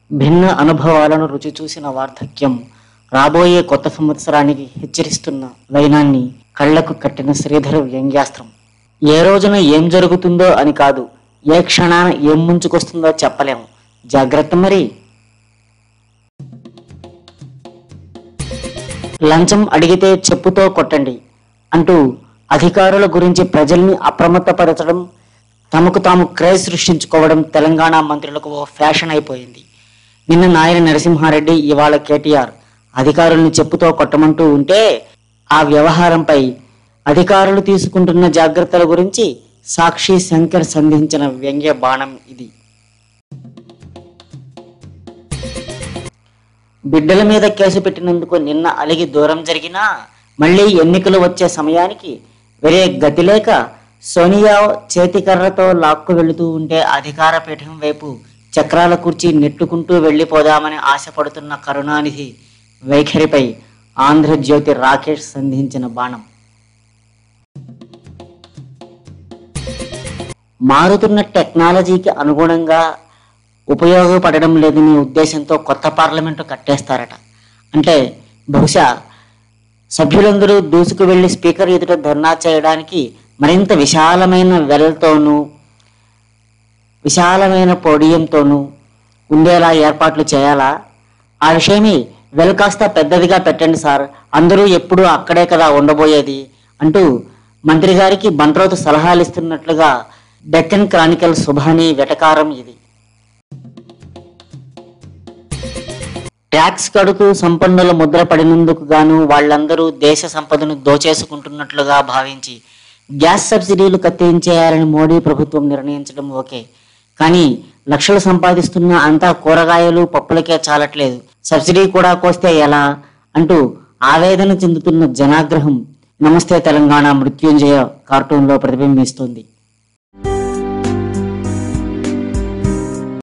భిన్న అనుభవాలను రుచి చూసిన వార్ధక్యం రాబోయే కొత్త సంవత్సరానికి హెచ్చరిస్తున్న వైనాన్ని కళ్లకు కట్టిన శ్రీధర్ వ్యంగ్యాస్త్రం ఏ రోజున ఏం జరుగుతుందో అని కాదు ఏ క్షణాన ఏం ముంచుకొస్తుందో చెప్పలేము జాగ్రత్త మరి లంచం అడిగితే చెప్పుతో కొట్టండి అంటూ అధికారుల గురించి ప్రజల్ని అప్రమత్తపరచడం తమకు తాము క్రేజ్ సృష్టించుకోవడం తెలంగాణ మంత్రులకు ఓ ఫ్యాషన్ అయిపోయింది నిన్న నాయన నరసింహారెడ్డి ఇవాళ కేటీఆర్ అధికారుల్ని చెప్పుతో కొట్టమంటూ ఉంటే ఆ వ్యవహారంపై అధికారులు తీసుకుంటున్న జాగ్రత్తల గురించి సాక్షి శంకర్ సంధించిన వ్యంగ్య బాణం ఇది బిడ్డల మీద కేసు పెట్టినందుకు నిన్న అలిగి దూరం జరిగినా మళ్ళీ ఎన్నికలు వచ్చే సమయానికి వేరే గతి లేక సోనియా చేతికర్రతో లాక్కు వెళుతూ ఉంటే అధికార పీఠం వైపు చక్రాల కుర్చీ నెట్టుకుంటూ వెళ్ళిపోదామని ఆశపడుతున్న కరుణానిధి వైఖరిపై ఆంధ్రజ్యోతి రాకేష్ సంధించిన బాణం మారుతున్న టెక్నాలజీకి అనుగుణంగా ఉపయోగపడడం లేదనే ఉద్దేశంతో కొత్త పార్లమెంటు కట్టేస్తారట అంటే బహుశా సభ్యులందరూ దూసుకు వెళ్లి స్పీకర్ ఎదుట ధర్నా చేయడానికి మరింత విశాలమైన వెల్తోనూ విశాలమైన పోడియంతోనూ ఉండేలా ఏర్పాట్లు చేయాలా ఆ విషయమై వెల్ కాస్త పెద్దదిగా పెట్టండి సార్ అందరూ ఎప్పుడూ అక్కడే కదా ఉండబోయేది అంటూ మంత్రి గారికి బంట్రోతు సలహాలు ఇస్తున్నట్లుగా డెక్కన్ క్రానికల్ సుభాని వెటకారం ఇది ట్యాక్స్ కడుతూ సంపన్నుల ముద్ర పడినందుకు గాను వాళ్ళందరూ దేశ సంపదను దోచేసుకుంటున్నట్లుగా భావించి గ్యాస్ సబ్సిడీలు కత్తిరించేయాలని మోడీ ప్రభుత్వం నిర్ణయించడం ఓకే కానీ లక్షలు సంపాదిస్తున్న అంతా కూరగాయలు పప్పులకే చాలట్లేదు సబ్సిడీ కూడా కోస్తే ఎలా అంటూ ఆవేదన చెందుతున్న జనాగ్రహం నమస్తే తెలంగాణ మృత్యుంజయ కార్టూన్లో ప్రతిబింబిస్తుంది